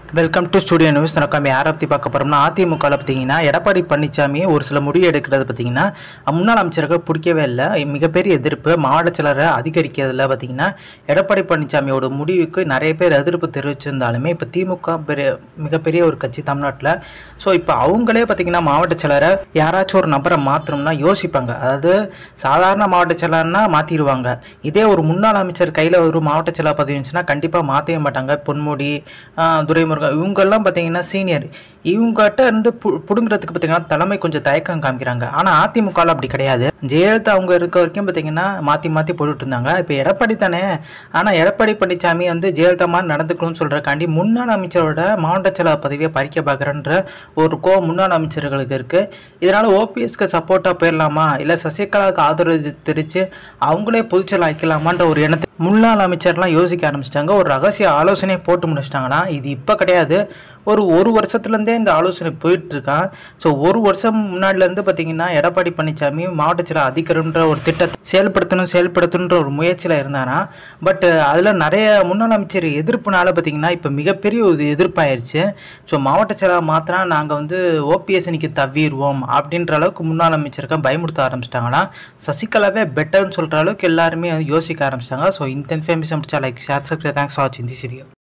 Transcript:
welcome to studio news நம்ம யாரை பற்றி பார்க்க போகிறோம்னா அதிமுகவில் பார்த்தீங்கன்னா எடப்பாடி பழனிசாமி ஒரு சில முடிவு எடுக்கிறது பார்த்தீங்கன்னா முன்னாள் அமைச்சர்கள் பிடிக்கவே இல்லை மிகப்பெரிய எதிர்ப்பு மாவட்ட செயலரை அதிகரிக்கிறதுல பார்த்தீங்கன்னா எடப்பாடி பழனிசாமியோட முடிவுக்கு நிறைய பேர் எதிர்ப்பு தெரிவிச்சிருந்தாலுமே இப்போ திமுக பெரிய மிகப்பெரிய ஒரு கட்சி தமிழ்நாட்டில் ஸோ இப்போ அவங்களே பார்த்தீங்கன்னா மாவட்ட செயலரை யாராச்சும் ஒரு நபரை மாற்றணும்னா யோசிப்பாங்க அதாவது சாதாரண மாவட்ட செயலர்னா மாற்றிடுவாங்க இதே ஒரு முன்னாள் அமைச்சர் கையில் ஒரு மாவட்ட செயலர் பதவி இருந்துச்சுன்னா கண்டிப்பாக மாற்றவே மாட்டாங்க பொன்முடி ஆஹ் துரைமுருகன் இவங்கெல்லாம் பார்த்தீங்கன்னா சீனியர் இவங்ககிட்ட இருந்து பு பிடுங்குறதுக்கு பார்த்தீங்கன்னா தலைமை கொஞ்சம் தயக்கம் காமிக்கிறாங்க ஆனால் அதிமுகவில் அப்படி கிடையாது ஜெயலலிதா அவங்க இருக்க வரைக்கும் பார்த்தீங்கன்னா மாற்றி மாற்றி போட்டுட்டு இருந்தாங்க இப்போ எடப்பாடி தானே ஆனால் எடப்பாடி பழனிசாமி வந்து ஜெயலலிதா மாதிரி நடந்துக்கணும்னு சொல்கிறக்காண்டி முன்னாள் அமைச்சரோட மாவட்ட செயலர் பதவியை பறிக்க பார்க்குறன்ற ஒரு கோ முன்னாள் அமைச்சர்களுக்கு இருக்குது இதனால் ஓபிஎஸ்க்கு சப்போர்ட்டாக போயிடலாமா இல்லை சசிகலாவுக்கு ஆதரவு தெரிவித்து அவங்களே பொதுச்செயல் ஆக்கலாமான்ற ஒரு எண்ணத்தை முன்னாள் அமைச்சர்லாம் யோசிக்க ஆரம்பிச்சிட்டாங்க ஒரு ரகசிய ஆலோசனையை போட்டு முடிச்சிட்டாங்கன்னா இது இப்போ கிடையாது ஒரு ஒரு வருஷத்துலேருந்தே இந்த ஆலோசனை போயிட்டு இருக்கான் ஸோ ஒரு வருஷம் முன்னாடிலேருந்து பார்த்தீங்கன்னா எடப்பாடி பழனிசாமி மாவட்ட செயலர் அதிகரம்ன்ற ஒரு திட்டத்தை செயல்படுத்தணும் செயல்படுத்தணுன்ற ஒரு முயற்சியில் இருந்தானா பட் அதில் நிறைய முன்னாள் அமைச்சர் எதிர்ப்புனால பார்த்தீங்கன்னா இப்போ மிகப்பெரிய ஒரு எதிர்ப்பாயிருச்சு ஸோ மாவட்ட செயலர் மாத்தினா நாங்கள் வந்து ஓபிஎஸ் இன்னைக்கு தவிடுவோம் அப்படின்ற அளவுக்கு முன்னாள் அமைச்சருக்கு பயமுறுத்த ஆரம்பிச்சிட்டாங்கன்னா சசிகலாவே பெட்டர்னு சொல்கிற அளவுக்கு எல்லாருமே யோசிக்க ஆரம்பிச்சிட்டாங்க ஸோ இந்த இன்ஃபர்மேஷன் முடிச்சா like share subscribe thanks for வாட்சிங் திஸ் வீடியோ